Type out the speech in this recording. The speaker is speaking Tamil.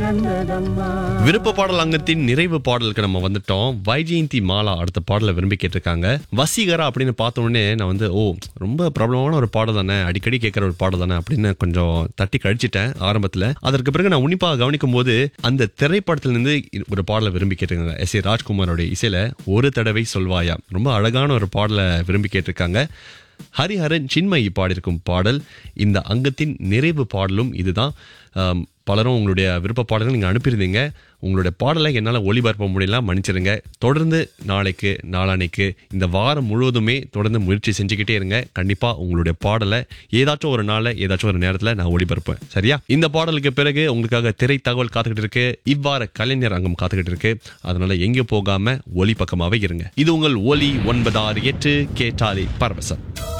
பிறந்ததம்மா விருப்ப பாடல் அங்கத்தின் நிறைவு பாடலுக்கு நம்ம வந்துட்டோம் வைஜெயந்தி மாலா அடுத்த பாடலை விரும்பி கேட்டிருக்காங்க வசீகரா அப்படின்னு பார்த்த உடனே நான் வந்து ஓ ரொம்ப பிரபலமான ஒரு பாடல் தானே அடிக்கடி கேட்குற ஒரு பாடல் தானே அப்படின்னு கொஞ்சம் தட்டி கழிச்சிட்டேன் ஆரம்பத்தில் அதற்கு பிறகு நான் உன்னிப்பாக கவனிக்கும் போது அந்த திரைப்படத்திலிருந்து ஒரு பாடலை விரும்பி கேட்டிருக்காங்க எஸ் ஏ ராஜ்குமாரோட இசையில ஒரு தடவை சொல்வாயா ரொம்ப அழகான ஒரு பாடலை விரும்பி கேட்டிருக்காங்க ஹரிஹரன் சின்மயி பாடியிருக்கும் பாடல் இந்த அங்கத்தின் நிறைவு பாடலும் இதுதான் ஆம், பலரும் உங்களுடைய விருப்ப பாடல்கள் நீங்கள் அனுப்பியிருந்தீங்க உங்களுடைய பாடலை என்னால் ஒளிபரப்ப முடியல மன்னிச்சிருங்க தொடர்ந்து நாளைக்கு நாளானைக்கு இந்த வாரம் முழுவதுமே தொடர்ந்து முயற்சி செஞ்சுக்கிட்டே இருங்க கண்டிப்பாக உங்களுடைய பாடலை ஏதாச்சும் ஒரு நாளில் ஏதாச்சும் ஒரு நேரத்தில் நான் ஒளிபரப்பேன் சரியா இந்த பாடலுக்கு பிறகு உங்களுக்காக திரை தகவல் காத்துக்கிட்டு இருக்கு இவ்வாறு கலைஞர் அங்கம் காத்துக்கிட்டு இருக்கு அதனால எங்கேயும் போகாம ஒலி பக்கமாவே இருங்க இது உங்கள் ஒலி ஒன்பது ஆறு எட்டு கேட்டாலே பரவசம்